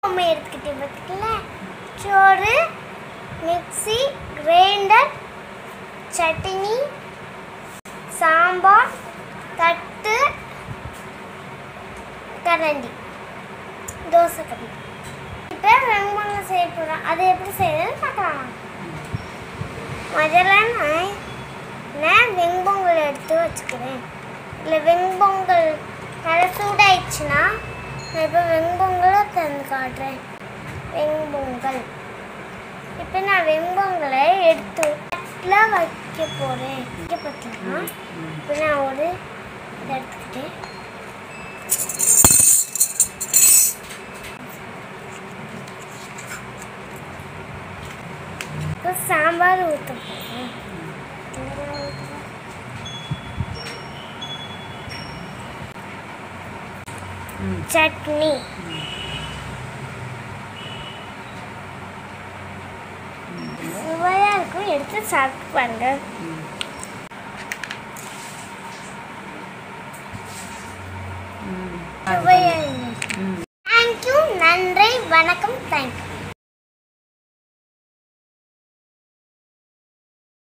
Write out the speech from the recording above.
பொம்மை எடுத்துக்கிட்டு பார்த்துக்கல சோறு மிக்ஸி கிரைண்டர் சட்னி சாம்பார் தட்டு கரண்டி தோசை கரண்டி இப்போ வெண்பொங்கல் செய்ய போகிறோம் அது எப்படி செய்யணும்னு பார்க்கலாம் முதல்ல நான் நான் வெண்பொங்கல் எடுத்து வச்சுக்கிறேன் இல்லை வெண்பொங்கல் நல்லா சூடாயிடுச்சுன்னா நான் இப்போ வெண்பொங்கலை தந்து காட்டுறேன் வெண்பொங்கல் இப்போ நான் வெண்பொங்கலை எடுத்து தட்டில் வைக்க போகிறேன் வைக்க பார்த்தீங்கன்னா இப்போ நான் ஒரு இதை எடுத்துக்கிட்டேன் இப்போ சாம்பார் ஊற்ற போகிறேன் சட்னி சுவையாக இருக்கும் எடுத்து சாப்பிட்டு பாருங்க சுவையாக தேங்க்யூ நன்றி வணக்கம் தேங்க்யூ